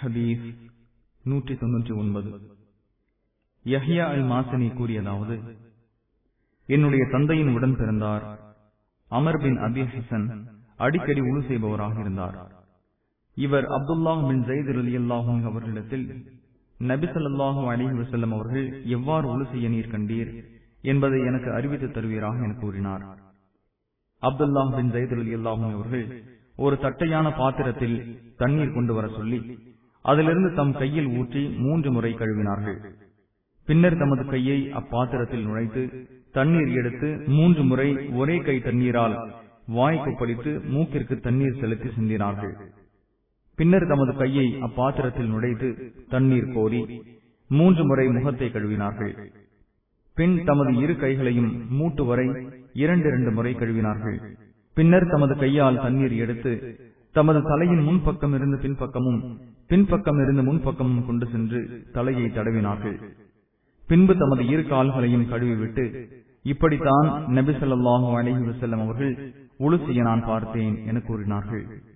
ஹதீஸ் நூற்றி தொன்னூற்றி ஒன்பது யஹ்யா அல் மாசனி கூறியதாவது என்னுடைய தந்தையின் உடன் பிறந்தார் அமர் பின் அபி ஹசன் அடிக்கடி உழு செய்பவராக இருந்தார் இவர் அப்துல்லாஹ் பின் ஜெயித் அலி அல்லாஹும் அவர்களிடத்தில் நபி ஸல்லல்லாஹு அலைஹி வஸல்லம் அவர்கள் எவ்வாறு உழு செய்ய நீர் கண்டீர் என்பதை எனக்கு அறிவித்து தருவீராக என கூறினார் அப்துல்லாஹ் பின் ஜெயித் அலி அல்லாஹும் அவர்கள் ஒரு தட்டையான பாத்திரத்தில் தண்ணீர் கொண்டு வர சொல்லி அதிலிருந்து தம் கையில் ஊற்றி மூன்று முறை கழுவினார்கள் பின்னர் தமது கையை அப்பாத்திரத்தில் நுழைத்து தண்ணீர் எடுத்து மூன்று முறை ஒரே கை தண்ணீரால் வாய் கொப்பளித்து மூக்கிற்கு தண்ணீர் செலுத்தி சிந்தினார்கள் பின்னர் தமது கையை அப்பாத்திரத்தில் நுழைத்து தண்ணீர் கோரி மூன்று முறை முகத்தை கழுவினார்கள் பின் தமது இரு கைகளையும் மூட்டு வரை இரண்டு இரண்டு முறை கழுவினார்கள் பின்னர் தமது கையால் தண்ணீர் எடுத்து தமது தலையின் முன்பக்கம் இருந்து பின்பக்கமும் பின்பக்கம் இருந்து முன்பக்கமும் கொண்டு சென்று தலையை தடவினார்கள் பின்பு தமது இரு கால்களையும் கழுவிவிட்டு இப்படித்தான் நபி ஸல்லல்லாஹு அலைஹி வஸல்லம் அவர்கள் உழு செய்ய நான் பார்த்தேன் என கூறினார்கள்